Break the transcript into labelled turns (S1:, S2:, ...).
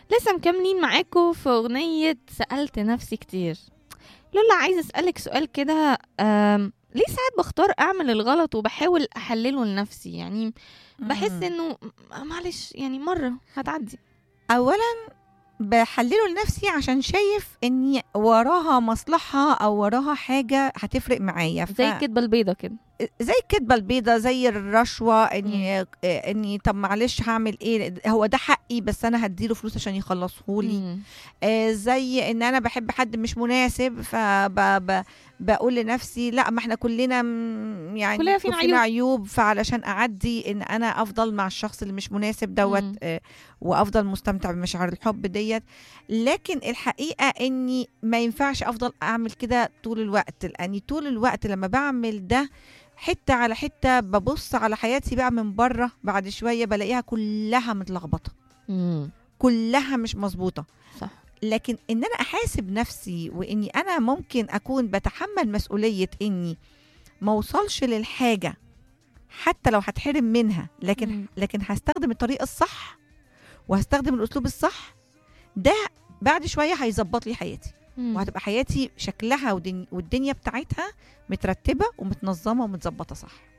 S1: لسه مكملين معاكم في أغنية سألت نفسي كتير لولا عايزة أسألك سؤال كده أم، ليه ساعات بختار أعمل الغلط وبحاول أحلله لنفسي يعني بحس
S2: مم.
S1: إنه م- معلش يعني مرة هتعدي
S2: اولا بحلله لنفسي عشان شايف اني وراها مصلحه او وراها حاجه هتفرق معايا ف-
S1: زي الكدبة البيضة كده
S2: زي الكدبه البيضه زي الرشوه اني اني طب معلش هعمل ايه هو ده حقي بس انا هديله فلوس عشان يخلصهولي
S1: مم.
S2: آه زي ان انا بحب حد مش مناسب فبقول لنفسي لا ما احنا كلنا م- يعني
S1: كلنا فينا
S2: فينا عيوب فعلشان اعدي ان انا افضل مع الشخص اللي مش مناسب دوت
S1: مم.
S2: آه وافضل مستمتع بمشاعر الحب ديت لكن الحقيقه اني ما ينفعش افضل اعمل كده طول الوقت لاني طول الوقت لما بعمل ده حته على حته ببص على حياتي بقى من بره بعد شويه بلاقيها كلها متلخبطه
S1: مم.
S2: كلها مش مظبوطه
S1: صح
S2: لكن ان انا احاسب نفسي واني انا ممكن اكون بتحمل مسؤوليه اني ما اوصلش للحاجه حتى لو هتحرم منها لكن
S1: مم.
S2: لكن هستخدم الطريقه الصح وهستخدم الاسلوب الصح ده بعد شويه هيظبط لي حياتي
S1: مم.
S2: وهتبقى حياتي شكلها ودن- والدنيا بتاعتها مترتبه ومتنظمه ومتظبطه صح